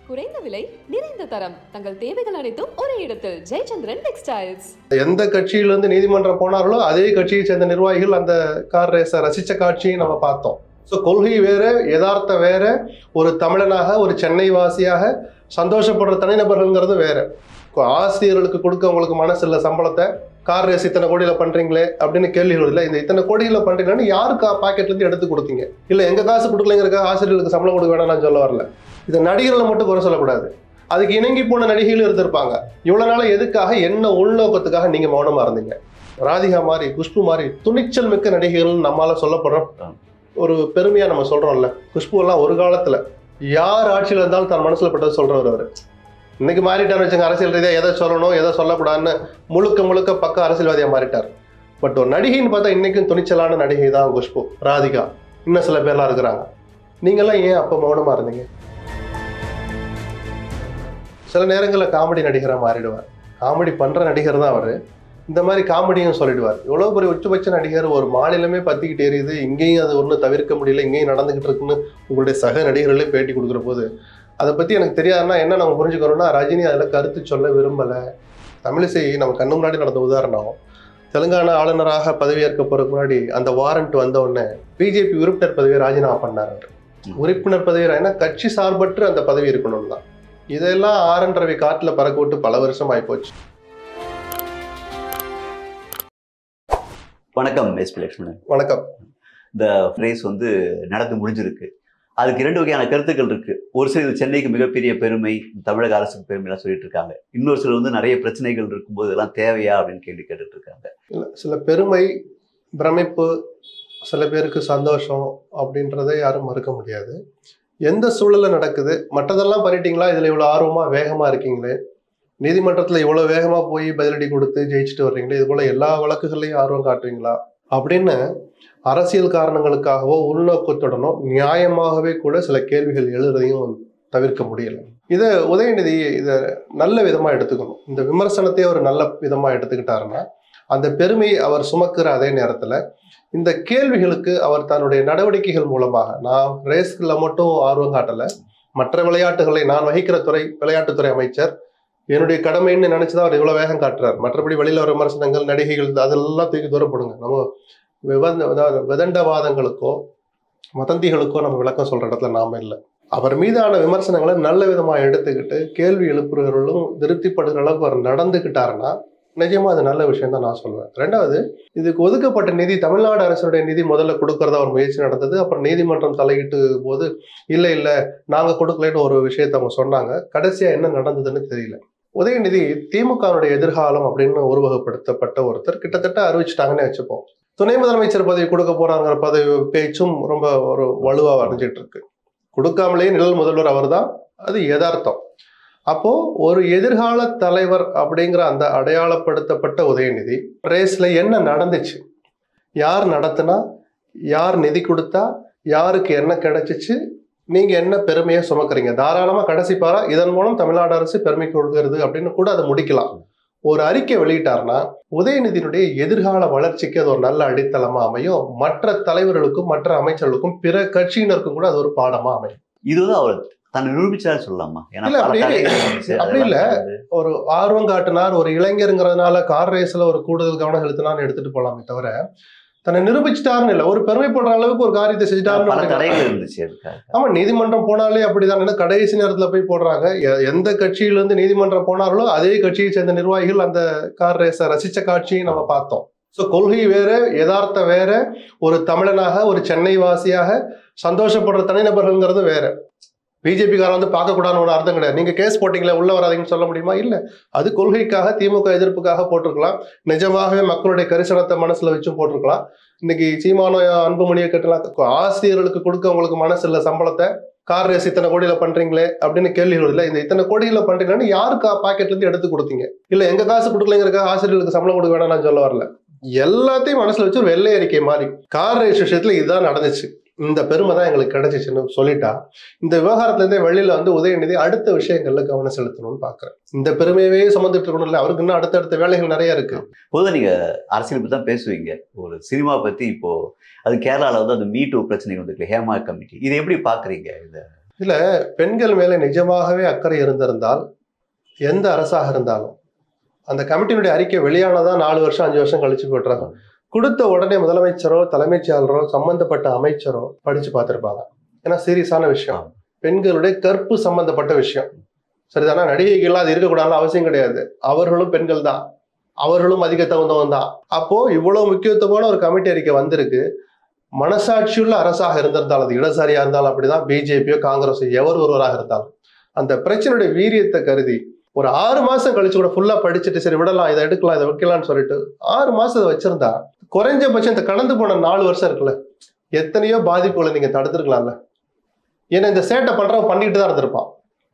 குறைந்த விலை நிறைந்த தரம் தங்கள் தேவைகள் அனைத்தும் ஒரே இடத்தில் ஜெயச்சந்திரன் டெக்ஸ்டைல்ஸ் எந்த கட்சியிலிருந்து நீதிமன்றம் போனார்களோ அதே கட்சியை சேர்ந்த நிர்வாகிகள் அந்த கார் ரேஸை ரசித்த காட்சியை நம்ம பார்த்தோம் ஸோ கொள்கை வேற யதார்த்தம் வேற ஒரு தமிழனாக ஒரு சென்னை வாசியாக சந்தோஷப்படுற தனிநபர்கள்ங்கிறது வேற இப்போ ஆசிரியர்களுக்கு கொடுக்க உங்களுக்கு மனசு இல்லை சம்பளத்தை கார் ரேஸ் இத்தனை கோடியில் பண்ணுறீங்களே அப்படின்னு கேள்விகள் இல்லை இந்த இத்தனை கோடியில் பண்ணுறீங்கன்னு யாருக்கு பாக்கெட்லேருந்து எடுத்து கொடுத்தீங்க இல்லை எங்கள் காசு கொடுக்கலைங்கிறக்காக ஆசிரியர்களுக்கு சம்பளம் கொடுக்க வேணாம் நான் சொல்ல வரல இது நடிகர்களை மட்டும் குறை சொல்லக்கூடாது அதுக்கு இணங்கி போன நடிகைகளும் இருந்திருப்பாங்க இவ்வளவு நாள எதுக்காக என்ன உள்நோக்கத்துக்காக நீங்க மௌனமா இருந்தீங்க ராதிகா மாதிரி குஷ்பு மாதிரி துணிச்சல் மிக்க நடிகைகள் நம்மால சொல்லப்படுறோம் ஒரு பெருமையா நம்ம சொல்றோம்ல குஷ்பு எல்லாம் ஒரு காலத்துல யார் ஆட்சியில் இருந்தாலும் தன் மனசுல பட்டது சொல்றவர் அவரு இன்னைக்கு மாறிட்டார் வச்சுங்க அரசியல் ரீதியா எதை சொல்லணும் எதை சொல்லக்கூடாதுன்னு முழுக்க முழுக்க பக்க அரசியல்வாதியா மாறிட்டார் பட் ஒரு நடிகைன்னு பார்த்தா இன்னைக்கும் துணிச்சலான நடிகை தான் குஷ்பு ராதிகா இன்னும் சில பேர்லாம் இருக்கிறாங்க நீங்கெல்லாம் ஏன் அப்போ மௌனமா இருந்தீங்க சில நேரங்களில் காமெடி நடிகராக மாறிடுவார் காமெடி பண்ணுற நடிகர் தான் அவர் இந்த மாதிரி காமெடியும் சொல்லிடுவார் எவ்வளோ பெரிய உச்சபட்ச நடிகர் ஒரு மாநிலமே பற்றிக்கிட்டு எரியுது இங்கேயும் அது ஒன்றும் தவிர்க்க முடியல இங்கேயும் நடந்துக்கிட்டு இருக்குன்னு உங்களுடைய சக நடிகர்களே பேட்டி கொடுக்குற போது அதை பற்றி எனக்கு தெரியாதுன்னா என்ன நம்ம புரிஞ்சுக்கிறோம்னா ரஜினி அதில் கருத்து சொல்ல விரும்பலை தமிழிசை நம்ம கண்ணு முன்னாடி நடந்த உதாரணம் தெலுங்கானா ஆளுநராக பதவியேற்க போறதுக்கு முன்னாடி அந்த வாரண்ட் வந்த உடனே பிஜேபி உறுப்பினர் பதவியை ராஜினாமா பண்ணார் அவர் உறுப்பினர் பதவி ஏன்னா கட்சி சார்பற்று அந்த பதவி இருக்கணும் தான் இதெல்லாம் ஆர் என் ரவி காட்டுல பறக்க விட்டு பல வருஷம் ஆயிப்போச்சு வணக்கம் எஸ் பி லட்சுமணன் வணக்கம் இந்த ரேஸ் வந்து நடந்து முடிஞ்சிருக்கு அதுக்கு இரண்டு வகையான கருத்துக்கள் இருக்கு ஒரு சிலர் இது சென்னைக்கு மிகப்பெரிய பெருமை தமிழக அரசுக்கு பெருமைலாம் சொல்லிட்டு இருக்காங்க இன்னொரு சிலர் வந்து நிறைய பிரச்சனைகள் இருக்கும்போது இதெல்லாம் தேவையா அப்படின்னு கேள்வி கேட்டுட்டு இருக்காங்க இல்ல, சில பெருமை பிரமிப்பு சில பேருக்கு சந்தோஷம் அப்படின்றதை யாரும் மறுக்க முடியாது எந்த சூழல்ல நடக்குது மற்றதெல்லாம் பண்ணிட்டீங்களா இதுல இவ்வளவு ஆர்வமா வேகமா இருக்கீங்களே நீதிமன்றத்துல இவ்வளவு வேகமா போய் பதிலடி கொடுத்து ஜெயிச்சுட்டு வர்றீங்களே இது போல எல்லா வழக்குகள்லையும் ஆர்வம் காட்டுறீங்களா அப்படின்னு அரசியல் காரணங்களுக்காகவோ உள்நோக்கத்துடனோ நியாயமாகவே கூட சில கேள்விகள் எழுறதையும் தவிர்க்க முடியல இதை உதயநிதி இதை நல்ல விதமா எடுத்துக்கணும் இந்த விமர்சனத்தை ஒரு நல்ல விதமா எடுத்துக்கிட்டாருன்னா அந்த பெருமையை அவர் சுமக்கிற அதே நேரத்துல இந்த கேள்விகளுக்கு அவர் தன்னுடைய நடவடிக்கைகள் மூலமாக நான் ரேஸ்ல மட்டும் ஆர்வம் காட்டல மற்ற விளையாட்டுகளை நான் வகிக்கிற துறை விளையாட்டுத்துறை அமைச்சர் என்னுடைய கடமைன்னு நினைச்சுதான் அவர் இவ்வளவு வேகம் காட்டுறார் மற்றபடி வெளியில வர விமர்சனங்கள் நடிகைகள் அதெல்லாம் தூக்கி தூரப்படுங்க நம்ம விவந்த அதாவது விதண்டவாதங்களுக்கோ வதந்திகளுக்கோ நம்ம விளக்கம் சொல்ற இடத்துல நாம இல்லை அவர் மீதான விமர்சனங்களை நல்ல விதமா எடுத்துக்கிட்டு கேள்வி எழுப்புறவர்களும் திருப்திப்படுகிற அளவுக்கு அவர் நடந்துக்கிட்டாருன்னா நிஜமா அது நல்ல விஷயம் தான் நான் சொல்லுவேன் ரெண்டாவது இதுக்கு ஒதுக்கப்பட்ட நிதி தமிழ்நாடு அரசுடைய நிதி முதல்ல கொடுக்கறதா ஒரு முயற்சி நடந்தது அப்புறம் நீதிமன்றம் தலையிட்டு போது இல்லை இல்லை நாங்க கொடுக்கலன்னு ஒரு விஷயத்த அவங்க சொன்னாங்க கடைசியா என்ன நடந்ததுன்னு தெரியல உதயநிதி திமுகவுடைய எதிர்காலம் அப்படின்னு உருவகப்படுத்தப்பட்ட ஒருத்தர் கிட்டத்தட்ட அறிவிச்சிட்டாங்கன்னு வச்சுப்போம் துணை முதலமைச்சர் பதவி கொடுக்க போறாங்கிற பதவி பேச்சும் ரொம்ப ஒரு வலுவா வரைஞ்சிட்டு இருக்கு கொடுக்காமலேயே நிழல் முதல்வர் அவர்தான் அது யதார்த்தம் அப்போ ஒரு எதிர்கால தலைவர் அப்படிங்கிற அந்த அடையாளப்படுத்தப்பட்ட உதயநிதி ரேஸ்ல என்ன நடந்துச்சு யார் நடத்துனா யார் நிதி கொடுத்தா யாருக்கு என்ன கிடைச்சிச்சு நீங்க என்ன பெருமையை சுமக்குறீங்க தாராளமா கடைசி பாரா இதன் மூலம் தமிழ்நாடு அரசு பெருமை கொள்கிறது அப்படின்னு கூட அதை முடிக்கலாம் ஒரு அறிக்கை வெளியிட்டார்னா உதயநிதியினுடைய எதிர்கால வளர்ச்சிக்கு அது ஒரு நல்ல அடித்தளமா அமையும் மற்ற தலைவர்களுக்கும் மற்ற அமைச்சர்களுக்கும் பிற கட்சியினருக்கும் கூட அது ஒரு பாடமா அமையும் இது வந்து அவர் தன்னை நிரூபிச்சாரு சொல்லலாமா ஏன்னா இல்ல, பல அப்படி- தடைகள் இருந்துச்சு. அப்படி இல்ல. அதெல்லாம் வந்து ஒரு ஆர்வம் காட்டினார் ஒரு இளைஞருங்கிறதுனால கார் ரேஸ்ல ஒரு கூடுதல் கவனம் செலுத்தினான்னு எடுத்துட்டு போலாமே தவிர தன்னை நிரூபிச்சிட்டாருன்னு இல்ல ஒரு பெருமைப்படுற அளவுக்கு ஒரு காரியத்தை பல செஞ்சுட்டாருன்னு தடைகள் இருந்துச்சு அதுக்காக ஆமா நீதிமன்றம் போனாலே அப்படிதான் ஏன்னா கடைசி நேரத்துல போய் போடுறாங்க எ- எந்த கட்சியில இருந்து நீதிமன்றம் போனார்களோ அதே கட்சியை சேர்ந்த நிர்வாகிகள் அந்த கார் ரேஸை ரசிச்ச காட்சியை நம்ம பார்த்தோம் ஸோ கொள்கை வேற யதார்த்தம் வேற ஒரு தமிழனாக ஒரு சென்னை வாசியாக சந்தோஷப்படுற தனிநபர்கள்ங்கிறது வேற பிஜேபிக்காரன் வந்து பார்க்கக்கூடாதுன்னு ஒரு அர்த்தம் கிடையாது நீங்க கேஸ் போட்டீங்களே உள்ள வராதீங்கன்னு சொல்ல முடியுமா இல்ல அது கொள்கைக்காக திமுக எதிர்ப்புக்காக போட்டிருக்கலாம் நிஜமாகவே மக்களுடைய கரிசனத்தை மனசுல வச்சும் போட்டிருக்கலாம் இன்னைக்கு சீமானோ அன்புமணியை கட்டலாம் ஆசிரியர்களுக்கு கொடுக்க உங்களுக்கு மனசு இல்லை சம்பளத்தை கார் ரேஸ் இத்தனை கோடியில பண்றீங்களே அப்படின்னு கேள்விகள் இல்லை இந்த இத்தனை கோடியில பண்றீங்கன்னு யாருக்கு பாக்கெட்ல இருந்து எடுத்து கொடுத்தீங்க இல்ல எங்க காசு கொடுக்கலங்கிறக்காக ஆசிரியர்களுக்கு சம்பளம் கொடுக்க வேணாம் நான் சொல்ல வரல எல்லாத்தையும் மனசுல வச்சு ஒரு வெள்ளை அறிக்கை மாதிரி கார் ரேஸ் விஷயத்துல இதுதான் நடந்துச்சு இந்த பெருமை தான் எங்களுக்கு கிடைச்சிச்சுன்னு சொல்லிட்டா இந்த விவகாரத்துல இருந்தே வெளியில வந்து உதயநிதி அடுத்த விஷயங்கள்ல கவனம் செலுத்தணும்னு பாக்குறேன் இந்த பெருமையவே சுமந்துட்டு இருக்கணும் இல்ல அவருக்கு இன்னும் அடுத்தடுத்த வேலைகள் நிறைய இருக்கு பொதுவாக நீங்க அரசியல் பத்தி தான் பேசுவீங்க ஒரு சினிமா பத்தி இப்போ அது கேரளால வந்து அந்த மீ டூ பிரச்சனை வந்துருக்கு ஹேமா கமிட்டி இதை எப்படி பாக்குறீங்க இத இல்ல பெண்கள் மேல நிஜமாகவே அக்கறை இருந்திருந்தால் எந்த அரசாக இருந்தாலும் அந்த கமிட்டியினுடைய அறிக்கை வெளியானதா நாலு வருஷம் அஞ்சு வருஷம் கழிச்சு போட்டுறாங்க கொடுத்த உடனே முதலமைச்சரோ தலைமைச் செயலரோ சம்பந்தப்பட்ட அமைச்சரோ படிச்சு பார்த்திருப்பாங்க ஏன்னா சீரியஸான விஷயம் பெண்களுடைய கற்பு சம்பந்தப்பட்ட விஷயம் சரிதானா நடிகைகள்லாம் அது இருக்கக்கூடாதுன்னு அவசியம் கிடையாது அவர்களும் பெண்கள் தான் அவர்களும் அதிக தகுந்தவன் தான் அப்போ இவ்வளவு முக்கியத்துவமான ஒரு கமிட்டி அறிக்கை வந்திருக்கு மனசாட்சியுள்ள அரசாக இருந்திருந்தால் அது இடதுசாரியா இருந்தாலும் அப்படிதான் பிஜேபியோ காங்கிரஸோ எவர் ஒருவராக இருந்தாலும் அந்த பிரச்சனையுடைய வீரியத்தை கருதி ஒரு ஆறு மாசம் கழிச்சு கூட ஃபுல்லா படிச்சுட்டு சரி விடலாம் இதை எடுக்கலாம் இதை வைக்கலாம்னு சொல்லிட்டு ஆறு மாசம் இதை வச்சிருந்தா குறைஞ்சபட்சம் இந்த கடந்து போன நாலு வருஷம் இருக்குல்ல எத்தனையோ பாதிப்புகளை நீங்க தடுத்துருக்கலாம்ல ஏன்னா இந்த சேட்டை பண்றவன் பண்ணிட்டு தான் இருந்திருப்பான்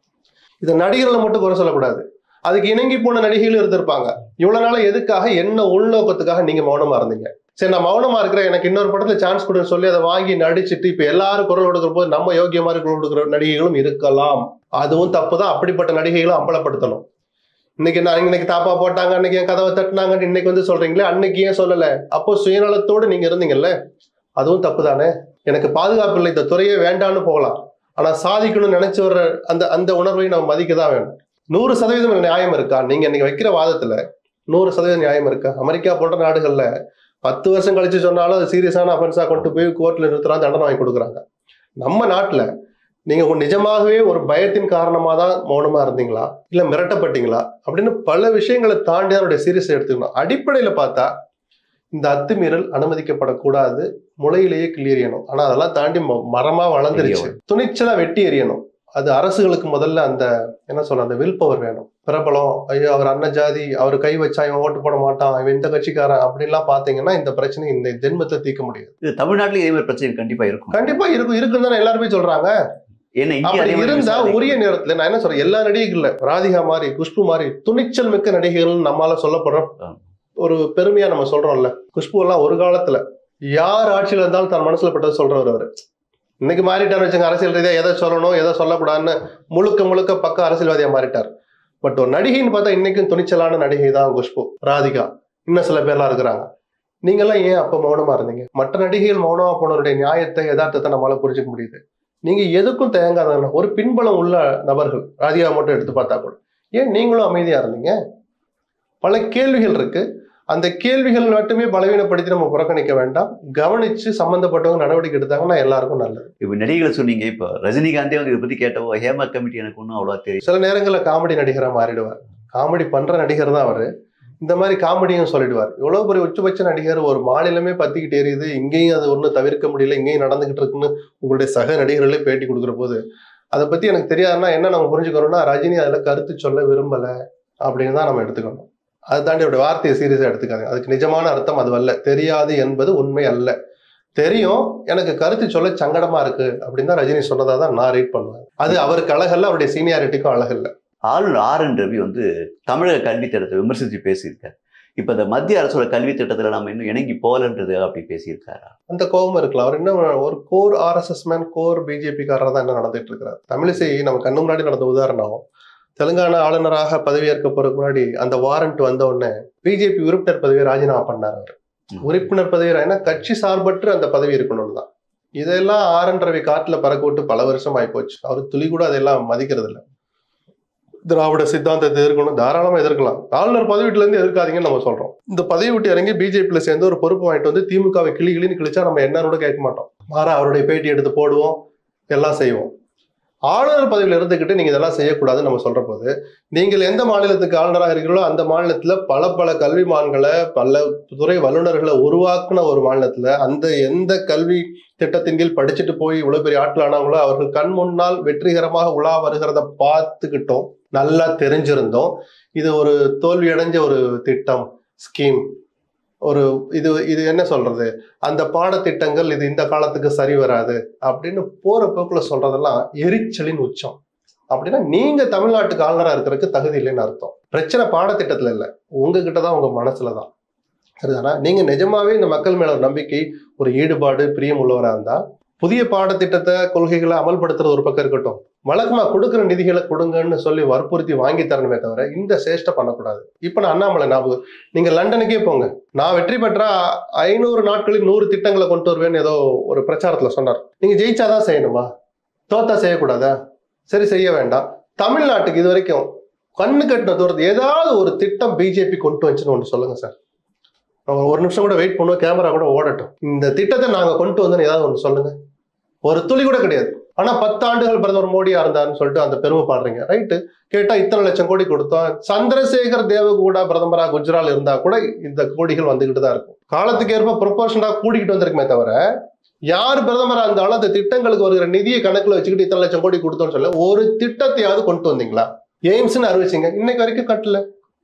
இதை நடிகர்களை மட்டும் குறை சொல்லக்கூடாது அதுக்கு இணங்கி போன நடிகைகளும் இருந்திருப்பாங்க இவ்வளவு நாள எதுக்காக என்ன உள்நோக்கத்துக்காக நீங்க மௌனமா இருந்தீங்க சரி நான் மௌனமா இருக்கிறேன் எனக்கு இன்னொரு படத்துல சான்ஸ் கொடுன்னு சொல்லி அதை வாங்கி நடிச்சிட்டு இப்ப எல்லாரும் குரல் கொடுக்குற போது நம்ம யோகியமா குரல் கொடுக்குற நடிகைகளும் இருக்கலாம் அதுவும் தப்பு தான் அப்படிப்பட்ட நடிகைகளும் அம்பலப்படுத்தணும் இன்னைக்கு நான் இன்னைக்கு தாப்பா போட்டாங்க அன்னைக்கு என் கதவை தட்டினாங்கன்னு இன்னைக்கு வந்து சொல்றீங்களே அன்னைக்கு ஏன் சொல்லல அப்போ சுயநலத்தோடு நீங்க இருந்தீங்கல்ல அதுவும் தப்பு தானே எனக்கு பாதுகாப்பு இல்லை இந்த துறையே வேண்டான்னு போகலாம் ஆனா சாதிக்கணும்னு நினைச்சு வர்ற அந்த அந்த உணர்வை நம்ம மதிக்க தான் வேணும் நூறு சதவீதம் நியாயம் இருக்கா நீங்க இன்னைக்கு வைக்கிற வாதத்துல நூறு சதவீதம் நியாயம் இருக்கா அமெரிக்கா போன்ற நாடுகள்ல பத்து வருஷம் கழிச்சு சொன்னாலும் அது சீரியஸான அஃபென்ஸா கொண்டு போய் கோர்ட்ல நிறுத்துறா தண்டனை வாங்கி கொடுக்குறாங்க நம்ம நாட்டுல நீங்க உங்க நிஜமாகவே ஒரு பயத்தின் காரணமா தான் மௌனமா இருந்தீங்களா இல்ல மிரட்டப்பட்டீங்களா அப்படின்னு பல விஷயங்களை தாண்டி அதனுடைய சீரியஸ் எடுத்துக்கணும் அடிப்படையில பார்த்தா இந்த அத்துமீறல் அனுமதிக்கப்படக்கூடாது முளையிலேயே கிள்ளி எறியணும் ஆனா அதெல்லாம் தாண்டி ம- மரமா வளர்ந்துருச்சு துணிச்சலா வெட்டி எறியணும் அது அரசுகளுக்கு முதல்ல அந்த என்ன சொல்ல அந்த வில் பவர் வேணும் பிரபலம் ஐயோ அவர் அன்ன ஜாதி அவர் கை வச்சா இவன் ஓட்டு போட மாட்டான் இவன் இந்த கட்சிக்காரன் அப்படின்லாம் பாத்தீங்கன்னா இந்த பிரச்சனை இந்த ஜென்மத்தை தீர்க்க முடியாது இது தமிழ்நாட்டிலேயே இதே மாதிரி பிரச்சனை கண்டிப்பா இருக்கும் கண்டிப்பா இருக்கும் இருக்குன்னு தானே எல்லாருமே சொல்றாங்க ஏன்னா இங்கே அப்படி அதே மாதிரி இருந்தா விசாரிக்கணும். உரிய நேரத்துல நான் என்ன சொல்றேன் எல்லா நடிகைகள்ல ராதிகா மாதிரி குஷ்பு மாதிரி துணிச்சல் மிக்க நடிகைகள் நம்மால சொல்லப்படுற ஆ. ஒரு பெருமையா நம்ம சொல்றோம்ல குஷ்பு எல்லாம் ஒரு காலத்துல யார் ஆட்சியில இருந்தாலும் தன் மனசுல பட்டது சொல்றவர் அவரு இன்னைக்கு மாறிட்டார் வச்சுங்க அரசியல் ரீதியா எதை சொல்லணும் எதை சொல்லக்கூடாதுன்னு முழுக்க முழுக்க பக்க அரசியல்வாதியா மாறிட்டார் பட் ஒரு நடிகைன்னு பார்த்தா இன்னைக்கும் துணிச்சலான நடிகை தான் குஷ்பு ராதிகா இன்னும் சில பேர்லாம் இருக்கிறாங்க நீங்கெல்லாம் ஏன் அப்ப மௌனமா இருந்தீங்க மற்ற நடிகைகள் மௌனமா போனவருடைய நியாயத்தை யதார்த்தத்தை நம்மளால புரிஞ்சுக்க முடியுது நீங்க எதுக்கும் தயங்காதவங்க ஒரு பின்பலம் உள்ள நபர்கள் ராதிகா மட்டும் எடுத்து பார்த்தா கூட ஏன் நீங்களும் அமைதியா இருந்தீங்க பல கேள்விகள் இருக்கு அந்த கேள்விகள் மட்டுமே பலவீனப்படுத்தி நம்ம புறக்கணிக்க வேண்டாம் கவனிச்சு சம்பந்தப்பட்டவங்க நடவடிக்கை எடுத்தாங்கன்னா எல்லாருக்கும் நல்லது இப்ப நடிகளை சொன்னீங்க இப்போ ரஜினிகாந்தே வந்து இதை பத்தி கேட்டவோ ஹேமா கமிட்டி எனக்கு ஒன்றும் அவ்வளோவா தெரியும் சில நேரங்களில் காமெடி நடிகரா மாறிடுவார் காமெடி பண்ற நடிகர் தான் அவரு இந்த மாதிரி காமெடியும் சொல்லிடுவார் இவ்வளவு பெரிய உச்சபட்ச நடிகர் ஒரு மாநிலமே பத்திக்கிட்டு எரியுது இங்கேயும் அது ஒன்றும் தவிர்க்க முடியல இங்கேயும் நடந்துகிட்டு இருக்குன்னு உங்களுடைய சக நடிகர்களே பேட்டி கொடுக்குற போது அதை பத்தி எனக்கு தெரியாதுன்னா என்ன நம்ம புரிஞ்சுக்கணும்னா ரஜினி அதுல கருத்து சொல்ல விரும்பல அப்படின்னு தான் நம்ம எடுத்துக்கணும் அதை தாண்டி அவருடைய வார்த்தையை சீரியஸா எடுத்துக்காங்க அதுக்கு நிஜமான அர்த்தம் அது அல்ல தெரியாது என்பது உண்மை அல்ல தெரியும் எனக்கு கருத்து சொல்ல சங்கடமா இருக்கு அப்படின்னு தான் ரஜினி சொன்னதா தான் நான் ரீட் பண்ணுவேன் அது அவருக்கு அழகல்ல அவருடைய சீனியாரிட்டிக்கும் அழகல்ல ஆளுநர் ஆர் என் ரவி வந்து தமிழக கல்வி திட்டத்தை விமர்சித்து பேசியிருக்காரு இப்ப இந்த மத்திய அரசோட கல்வி திட்டத்துல நம்ம இன்னும் இணங்கி போகலன்றது அப்படி பேசியிருக்காரா அந்த கோபம் இருக்கலாம் அவர் என்ன ஒரு கோர் ஆர்எஸ்எஸ் மேன் கோர் பிஜேபிக்காரர் தான் என்ன நடந்துட்டு இருக்கிறார் தமிழிசை நம்ம கண்ணு முன்னாடி நடந்த உதாரணம் தெலுங்கானா ஆளுநராக பதவியேற்க போறதுக்கு முன்னாடி அந்த வாரண்ட் வந்த உடனே பிஜேபி உறுப்பினர் பதவியை ராஜினாமா பண்ணார் அவர் ம். உறுப்பினர் பதவி ஏன்னா கட்சி சார்பற்று அந்த பதவி இருக்கணும்னு தான் இதெல்லாம் ஆர் என் ரவி காட்டுல பறக்க விட்டு பல வருஷம் ஆயிப்போச்சு அவர் துளி கூட அதெல்லாம் மதிக்கிறது இல்ல திராவிட சித்தாந்தத்தை எதிர்க்கணும் தாராளமா எதிர்க்கலாம் ஆளுநர் பதவிட்டுல இருந்து எதிர்க்காதீங்கன்னு நம்ம சொல்றோம் இந்த பதவி விட்டு இறங்கி பிஜேபியில சேர்ந்து ஒரு பொறுப்பு வாங்கிட்டு வந்து திமுகவை கிளி கிளின்னு கிழிச்சா நம்ம என்னன்னு கூட கேட்க மாட்டோம் மாறா அவருடைய பேட்டி எடுத்து போடுவோம் எல்லாம் செய்வோம் ஆளுநர் பதவியில் இருந்துக்கிட்டு நீங்க இதெல்லாம் செய்யக்கூடாதுன்னு நம்ம சொல்ற போது நீங்கள் எந்த மாநிலத்துக்கு ஆளுநராக இருக்கிறீர்களோ அந்த மாநிலத்துல பல பல கல்விமான்களை பல துறை வல்லுநர்களை உருவாக்குன ஒரு மாநிலத்துல அந்த எந்த கல்வி திட்டத்தின் கீழ் படிச்சுட்டு போய் இவ்வளவு பெரிய ஆட்கள் ஆனாங்களோ அவர்கள் கண் முன்னால் வெற்றிகரமாக உலா வருகிறத பார்த்துக்கிட்டோம் நல்லா தெரிஞ்சிருந்தோம் இது ஒரு தோல்வி அடைஞ்ச ஒரு திட்டம் ஸ்கீம் ஒரு இது இது என்ன சொல்றது அந்த பாடத்திட்டங்கள் இது இந்த காலத்துக்கு சரி வராது அப்படின்னு போற போக்குல சொல்றதெல்லாம் எரிச்சலின் உச்சம் அப்படின்னா நீங்க தமிழ்நாட்டுக்கு ஆளுநரா இருக்கிறதுக்கு தகுதி இல்லைன்னு அர்த்தம் பிரச்சனை பாடத்திட்டத்துல இல்ல உங்ககிட்ட தான் உங்க மனசுல தான் சரிதானா நீங்க நிஜமாவே இந்த மக்கள் மேல ஒரு நம்பிக்கை ஒரு ஈடுபாடு பிரியம் உள்ளவரா இருந்தா புதிய பாடத்திட்டத்தை கொள்கைகளை அமல்படுத்துறது ஒரு பக்கம் இருக்கட்டும் வழக்கமா கொடுக்குற நிதிகளை கொடுங்கன்னு சொல்லி வற்புறுத்தி வாங்கி தரணுமே தவிர இந்த சேஷ்டை பண்ணக்கூடாது இப்ப நான் அண்ணாமலை ஞாபகம் நீங்க லண்டனுக்கே போங்க நான் வெற்றி பெற்றா ஐநூறு நாட்களில் நூறு திட்டங்களை கொண்டு வருவேன்னு ஏதோ ஒரு பிரச்சாரத்துல சொன்னார் நீங்க ஜெயிச்சாதான் செய்யணுமா தோத்தா செய்யக்கூடாதா சரி செய்ய வேண்டாம் தமிழ்நாட்டுக்கு இது வரைக்கும் கண்ணு கட்டின தூரத்து ஏதாவது ஒரு திட்டம் பிஜேபி கொண்டு வந்துச்சுன்னு ஒன்று சொல்லுங்க சார் நம்ம ஒரு நிமிஷம் கூட வெயிட் பண்ணுவோம் கேமரா கூட ஓடட்டும் இந்த திட்டத்தை நாங்க கொண்டு வந்தோன்னு ஏதாவது ஒன்று சொல்லுங்க ஒரு துளி கூட கிடையாது ஆனா பத்து ஆண்டுகள் பிரதமர் மோடியா இருந்தாருன்னு சொல்லிட்டு அந்த பெருமை பாடுறீங்க ரைட்டு கேட்டா இத்தனை லட்சம் கோடி கொடுத்தோம் சந்திரசேகர் தேவகூடா பிரதமரா குஜரால் இருந்தா கூட இந்த கோடிகள் வந்துகிட்டு தான் இருக்கும் காலத்துக்கு ஏற்ப ப்ரொபோஷனா கூடிக்கிட்டு வந்திருக்குமே தவிர யார் பிரதமரா இருந்தாலும் அந்த திட்டங்களுக்கு வருகிற நிதியை கணக்குல வச்சுக்கிட்டு இத்தனை லட்சம் கோடி கொடுத்தோம்னு சொல்ல ஒரு திட்டத்தையாவது கொண்டு வந்தீங்களா எய்ம்ஸ்னு அறிவிச்சிங்க இன்னைக்கு வரைக்கும் கட்டல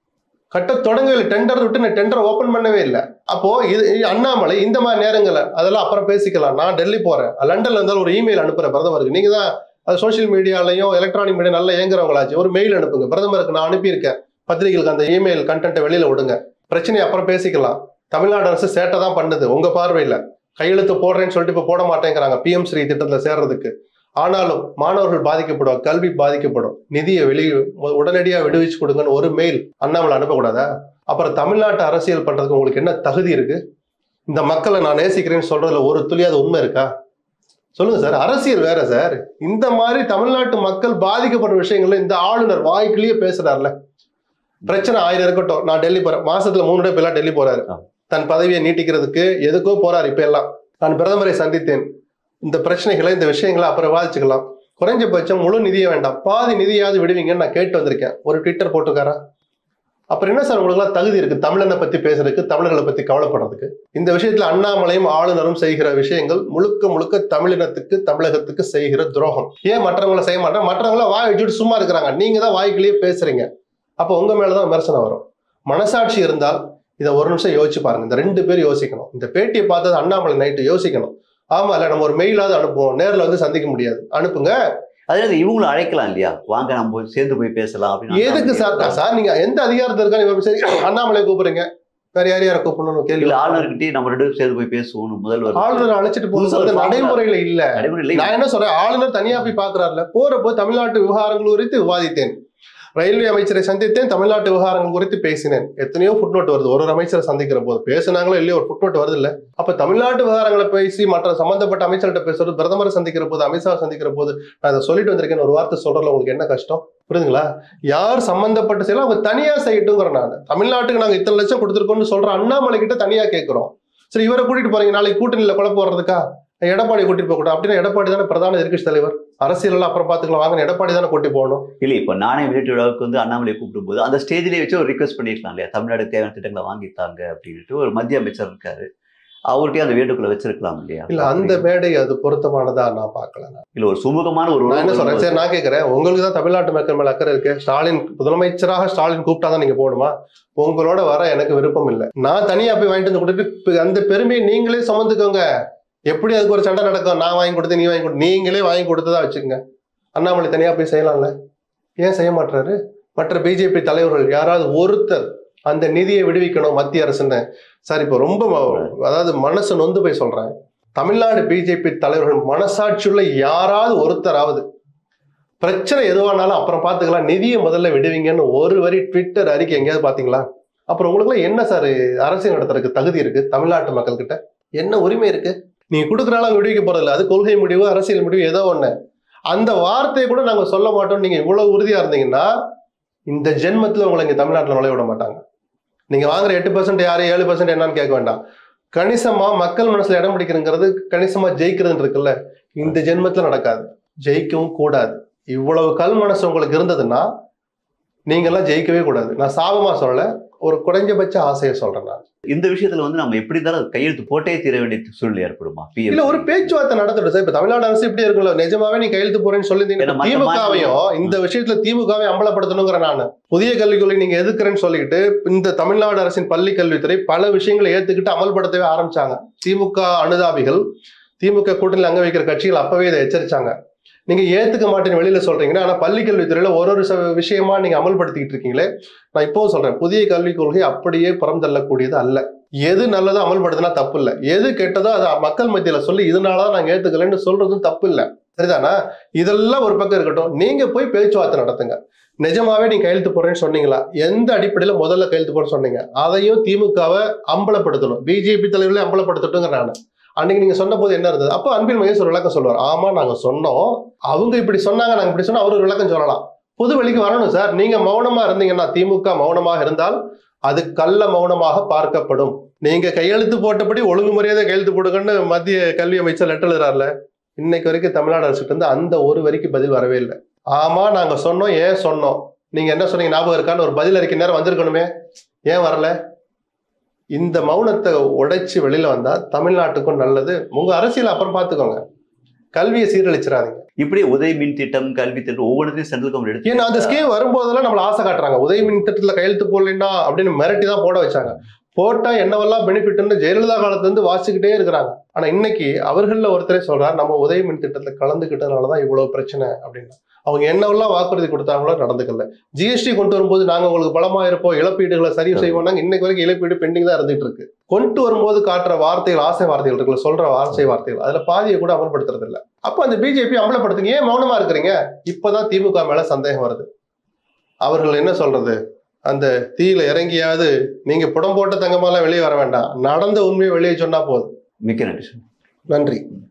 கட்ட தொடங்கவே இல்லை டெண்டர் விட்டு நான் டெண்டர் ஓபன் பண்ணவே இல்லை அப்போ இது இது அண்ணாமலை இந்த மாதிரி நேரங்களை அதெல்லாம் அப்புறம் பேசிக்கலாம் நான் டெல்லி போறேன் லண்டன்ல இருந்தாலும் ஒரு இமெயில் அனுப்புறேன் பிரதமருக்கு நீங்க தான் அது சோஷியல் மீடியாலையும் எலக்ட்ரானிக் மீடியா நல்லா இயங்குறவங்களாச்சு ஒரு மெயில் அனுப்புங்க பிரதமருக்கு நான் அனுப்பியிருக்கேன் பத்திரிகைகளுக்கு அந்த இமெயில் கண்டென்ட்டை வெளியில விடுங்க பிரச்சனையை அப்புறம் பேசிக்கலாம் தமிழ்நாடு அரசு சேட்டை தான் பண்ணுது உங்க பார்வையில கையெழுத்து போடுறேன்னு சொல்லிட்டு இப்ப போட மாட்டேங்கிறாங்க பிஎம் ஸ்ரீ திட்டத்துல சேர்றதுக்கு ஆனாலும் மாணவர்கள் பாதிக்கப்படும் கல்வி பாதிக்கப்படும் நிதியை வெளியே உடனடியா விடுவிச்சு கொடுங்கன்னு ஒரு மெயில் அண்ணாமலை அனுப்பக்கூடாதா அப்புறம் தமிழ்நாட்டு அரசியல் பண்றதுக்கு உங்களுக்கு என்ன தகுதி இருக்கு இந்த மக்களை நான் நேசிக்கிறேன்னு சொல்றதுல ஒரு துளியாவது உண்மை இருக்கா சொல்லுங்க சார் அரசியல் வேற சார் இந்த மாதிரி தமிழ்நாட்டு மக்கள் பாதிக்கப்பட்ட விஷயங்கள்ல இந்த ஆளுநர் வாய்க்குள்ளேயே பேசுறாருல பிரச்சனை ஆயிரம் இருக்கட்டும் நான் டெல்லி போறேன் மாசத்துல மூணு டே எல்லாம் டெல்லி போறாரு ஆ. தன் பதவியை நீட்டிக்கிறதுக்கு எதுக்கோ போறாரு இப்ப எல்லாம் நான் பிரதமரை சந்தித்தேன் இந்த பிரச்சனைகளை இந்த விஷயங்களை அப்புறம் விவாதிச்சுக்கலாம் குறைஞ்சபட்சம் முழு நிதியை வேண்டாம் பாதி நிதியாவது விடுவீங்கன்னு நான் கேட்டு வந்திருக்கேன் ஒரு ட்விட்டர் போட்டிருக்காரா அப்புறம் என்ன சார் உங்களுக்குலாம் தகுதி இருக்கு தமிழனை பத்தி பேசுறதுக்கு தமிழர்களை பத்தி கவலைப்படுறதுக்கு இந்த விஷயத்துல அண்ணாமலையும் ஆளுநரும் செய்கிற விஷயங்கள் முழுக்க முழுக்க தமிழினத்துக்கு தமிழகத்துக்கு செய்கிற துரோகம் ஏன் மற்றவங்களை செய்ய மாட்டேன் மற்றவங்கள வாய் வச்சுட்டு சும்மா இருக்கிறாங்க நீங்க தான் வாய்க்குள்ளேயே பேசுறீங்க அப்போ உங்க மேலதான் விமர்சனம் வரும் மனசாட்சி இருந்தால் இதை ஒரு நிமிஷம் யோசிச்சு பாருங்க இந்த ரெண்டு பேரும் யோசிக்கணும் இந்த பேட்டியை பார்த்தது அண்ணாமலை நைட்டு யோசிக்கணும் ஆமா இல்ல நம்ம ஒரு மெயிலாவது அனுப்புவோம் நேர்ல வந்து சந்திக்க முடியாது அனுப்புங்க அதாவது இவங்களும் அழைக்கலாம் இல்லையா வாங்க நம்ம போய் சேர்ந்து போய் பேசலாம் அப்படின்னு எதுக்கு சார் சார் நீங்க எந்த அதிகாரத்தில் இருக்கா நீங்க சரி அண்ணாமலை கூப்பிடுறீங்க வேற யார் யாரை கூப்பிடணும் கேள்வி இல்ல ஆளுநர்கிட்டயே நம்ம ரெண்டு பேரும் சேர்ந்து போய் பேசுவோம் முதல்வர் ஆளுநர் அழைச்சிட்டு போகிறது புதுசா ஒரு நடைமுறையில இல்ல நடைமுறை இல்லை நான் என்ன சொல்றேன் ஆளுநர் தனியா போய் பாக்குறாருல போறப்போ தமிழ்நாட்டு விவகாரங்கள் குறித்து விவாதித்தேன் ரயில்வே அமைச்சரை சந்தித்தேன் தமிழ்நாட்டு விவகாரங்கள் குறித்து பேசினேன் எத்தனையோ ஃபுட்நோட் வருது ஒரு ஒரு அமைச்சரை சந்திக்கிற போது பேசுனாங்களோ இல்லையோ ஒரு ஃபுட்நோட் வருது இல்ல அப்ப தமிழ்நாட்டு விவகாரங்களை பேசி மற்ற சம்பந்தப்பட்ட அமைச்சர்கிட்ட பேசுறது பிரதமரை சந்திக்கிற போது அமித்ஷா சந்திக்கிற போது நான் இதை சொல்லிட்டு வந்திருக்கேன் ஒரு வார்த்தை சொல்றதுல உங்களுக்கு என்ன கஷ்டம் புரியுதுங்களா யார் சம்பந்தப்பட்ட செய்யலாம் அவங்க தனியா செய்யட்டுங்கிற நான் தமிழ்நாட்டுக்கு நாங்க இத்தனை லட்சம் கொடுத்துருக்கோம்னு சொல்ற அண்ணாமலை கிட்ட தனியா கேட்கிறோம் சரி இவரை கூட்டிட்டு போறீங்க நாளைக்கு கூட்டணியில குழப்பம் வர்றதுக்கா எடப்பாடி கூட்டிட்டு போக கூடாது அப்படின்னா எடப்பாடி தானே பிரதான எதிர்க்கட்சி தலைவர் அரசியல் எல்லாம் அப்புறம் பாத்துக்கலாம் வாங்க எடப்பாடி தானே கூட்டி போகணும் இல்லை இப்போ நானே வெளியிட்டு விழாவுக்கு வந்து அண்ணாமலை கூப்பிடும் போது அந்த ஸ்டேஜ்லேயே வச்சு ஒரு ரிக்வஸ்ட் பண்ணியிருக்கலாம் இல்லையா தமிழ்நாடு தேவையான திட்டங்களை வாங்கித்தாங்க அப்படின்ட்டு ஒரு மத்திய அமைச்சர் இருக்காரு அவர்கிட்டயே அந்த வேண்டுகோளை வச்சிருக்கலாம் இல்லையா இல்ல அந்த மேடை அது பொருத்தமானதா நான் பார்க்கல நான். இல்ல ஒரு சுமூகமான ஒரு நான் என்ன சொல்றேன் சரி நான் கேட்கறேன் உங்களுக்கு தான் தமிழ்நாட்டு மக்கள் மேல அக்கறை இருக்கு ஸ்டாலின் முதலமைச்சராக ஸ்டாலின் கூப்பிட்டா தான் நீங்க போடுமா உங்களோட வர எனக்கு விருப்பம் இல்லை நான் தனியா போய் வாங்கிட்டு வந்து கொடுத்துட்டு இப்ப அந்த பெருமையை நீங்களே சுமந்துக்கோங்க எப்படி அதுக்கு ஒரு சண்டை நடக்கும் நான் வாங்கி கொடுத்து நீ வாங்கி கொடு நீங்களே வாங்கி கொடுத்ததா வச்சுக்கோங்க அண்ணாமலை தனியா போய் செய்யலாம்ல ஏன் செய்ய மாட்டாரு மற்ற பிஜேபி தலைவர்கள் யாராவது ஒருத்தர் அந்த நிதியை விடுவிக்கணும் மத்திய அரசுன்னு சார் இப்போ ரொம்ப ம- அதாவது மனசு நொந்து போய் சொல்றேன் தமிழ்நாடு பிஜேபி தலைவர்கள் மனசாட்சியுள்ள யாராவது ஒருத்தராவது பிரச்சனை எதுவானாலும் அப்புறம் பார்த்துக்கலாம் நிதியை முதல்ல விடுவீங்கன்னு ஒரு வரி ட்விட்டர் அறிக்கை எங்கேயாவது பார்த்தீங்களா அப்புறம் உங்களுக்குலாம் என்ன சார் அரசியல் நடத்துறதுக்கு தகுதி இருக்கு தமிழ்நாட்டு மக்கள் கிட்ட என்ன உரிமை இருக்கு நீங்க கொடுக்குறாலும் அவங்க விடுவிக்க போறதில்ல அது கொள்கை முடிவு அரசியல் முடிவு ஏதோ ஒண்ணு அந்த வார்த்தையை கூட நாங்க சொல்ல மாட்டோம் நீங்க இவ்வளவு உறுதியா இருந்தீங்கன்னா இந்த ஜென்மத்துல உங்களை இங்க தமிழ்நாட்டுல நுழைய விட மாட்டாங்க நீங்க வாங்குற எட்டு பர்சன்ட் யாரு ஏழு பர்சன்ட் என்னன்னு கேட்க வேண்டாம் கணிசமா மக்கள் மனசுல இடம் பிடிக்கிறதுங்கிறது கணிசமா ஜெயிக்கிறதுன்னு இருக்குல்ல இந்த ஜென்மத்துல நடக்காது ஜெயிக்கவும் கூடாது இவ்வளவு கல் மனசு உங்களுக்கு இருந்ததுன்னா நீங்கெல்லாம் ஜெயிக்கவே கூடாது நான் சாபமா சொல்லல ஒரு குறைஞ்சபட்ச ஆசையை சொல்றேன் நான் இந்த விஷயத்துல வந்து நம்ம எப்படி இருந்தாலும் அது கையெழுத்து போட்டே தீர வேண்டிய சூழ்நிலை ஏற்படுமா PM இல்ல ஒரு பேச்சுவார்த்தை நடத்தட்டும் சார் இப்ப தமிழ்நாடு அரசு இப்படி இருக்குல்ல நிஜமாவே நீ கையெழுத்து போறேன்னு ஏன்னா சொல்லிருந்தீங்க மத்த திமுகவையும் இந்த விஷயத்துல திமுகவை அம்பலப்படுத்தணுங்கிற நான் புதிய கல்விக் கொள்கை நீங்க எதுக்குறேன்னு சொல்லிக்கிட்டு இந்த தமிழ்நாடு அரசின் பள்ளி கல்வித்துறை பல விஷயங்களை ஏத்துக்கிட்டு அமல்படுத்தவே ஆரம்பிச்சாங்க திமுக அனுதாபிகள் திமுக கூட்டணியில் அங்க வைக்கிற கட்சிகள் அப்பவே இதை எச்சரிச்சாங்க நீங்க ஏத்துக்க மாட்டேன்னு வெளியில சொல்றீங்கன்னா ஆனா பள்ளி கல்வித்துறையில ஒரு ஒரு ச- விஷயமா நீங்க அமல்படுத்திக்கிட்டு இருக்கீங்களே நான் இப்பவும் சொல்றேன் புதிய கல்விக் கொள்கை அப்படியே புறம் தள்ளக்கூடியது அல்ல எது நல்லதோ அமல்படுத்தினா தப்பு இல்லை எது கெட்டதோ அதை மக்கள் மத்தியில சொல்லி இதனாலதான் நாங்க ஏத்துக்கலன்னு சொல்றதும் தப்பு இல்லை சரிதானா இதெல்லாம் ஒரு பக்கம் இருக்கட்டும் நீங்க போய் பேச்சுவார்த்தை நடத்துங்க நிஜமாவே நீங்க கையெழுத்து போறேன்னு சொன்னீங்களா எந்த அடிப்படையில முதல்ல கையெழுத்து போட சொன்னீங்க அதையும் திமுகவை அம்பலப்படுத்தணும் பிஜேபி தலைவர்களே அம்பலப்படுத்தட்டுங்க நான் அன்னைக்கு நீங்க சொன்ன போது என்ன இருந்தது அப்போ அன்பில் மகேஷ் ஒரு விளக்கம் சொல்லுவார் ஆமா நாங்க சொன்னோம் அவங்க இப்படி சொன்னாங்க நாங்க இப்படி சொன்னா அவர் ஒரு விளக்கம் சொல்லலாம் பொது வெளிக்கு வரணும் சார் நீங்க மௌனமா இருந்தீங்கன்னா திமுக மௌனமாக இருந்தால் அது கள்ள மௌனமாக பார்க்கப்படும் நீங்க கையெழுத்து போட்டபடி ஒழுங்குமுறையாக கையெழுத்து போடுங்கன்னு மத்திய கல்வி அமைச்சர் லெட்டர் எழுதுறாருல இன்னைக்கு வரைக்கும் தமிழ்நாடு அரசுக்கு இருந்து அந்த ஒரு வரிக்கு பதில் வரவே இல்லை ஆமா நாங்க சொன்னோம் ஏன் சொன்னோம் நீங்க என்ன சொன்னீங்க ஞாபகம் இருக்கான்னு ஒரு பதில் அறிக்கை நேரம் வந்திருக்கணுமே ஏன் வரல இந்த மௌனத்தை உடைச்சு வெளியில வந்தா தமிழ்நாட்டுக்கும் நல்லது உங்க அரசியல் அப்புறம் பாத்துக்கோங்க கல்வியை சீரழிச்சிடாதீங்க இப்படி உதய் மின் திட்டம் கல்வி திட்டம் ஒவ்வொன்றையும் சென்ட்ரல் கவர்மெண்ட் ஏன்னா அந்த எடுத்து ஸ்கீம் வரும்போதெல்லாம் நம்மள ஆசை காட்டுறாங்க உதவி மின் திட்டத்துல கையெழுத்து போடலைன்னா அப்படின்னு மிரட்டி தான் போட வச்சாங்க போட்டா என்னவெல்லாம் பெனிஃபிட்னு ஜெயலலிதா காலத்துல இருந்து வாசிச்சுக்கிட்டே இருக்கிறாங்க ஆனா இன்னைக்கு அவர்கள்ல ஒருத்தரே சொல்றாரு நம்ம உதவி மின் திட்டத்துல கலந்துக்கிட்டதுனாலதான் இவ்வளவு பிரச்சனை அப்படின்னு அவங்க என்னவெல்லாம் வாக்குறுதி கொடுத்தாங்களோ நடந்துக்கல ஜிஎஸ்டி கொண்டு வரும்போது நாங்க உங்களுக்கு பலமா இருப்போம் இழப்பீடுகளை சரி செய்வோம்னாங்க இன்னைக்கு வரைக்கும் இழப்பீடு பெண்டிங் தான் இருந்துட்டு இருக்கு கொண்டு வரும்போது காட்டுற வார்த்தைகள் ஆசை வார்த்தைகள் இருக்குல்ல சொல்ற ஆசை வார்த்தைகள் அதுல பாதியை கூட அமல்படுத்துறது இல்ல அப்ப அந்த பிஜேபி அமலப்படுத்துங்க ஏன் மௌனமா இருக்கிறீங்க இப்பதான் திமுக மேல சந்தேகம் வருது அவர்கள் என்ன சொல்றது அந்த தீயில இறங்கியாவது நீங்க புடம் போட்ட தங்கமாலாம் வெளியே வர வேண்டாம் நடந்த உண்மையை வெளியே சொன்னா போதும் மிக்க நன்றி நன்றி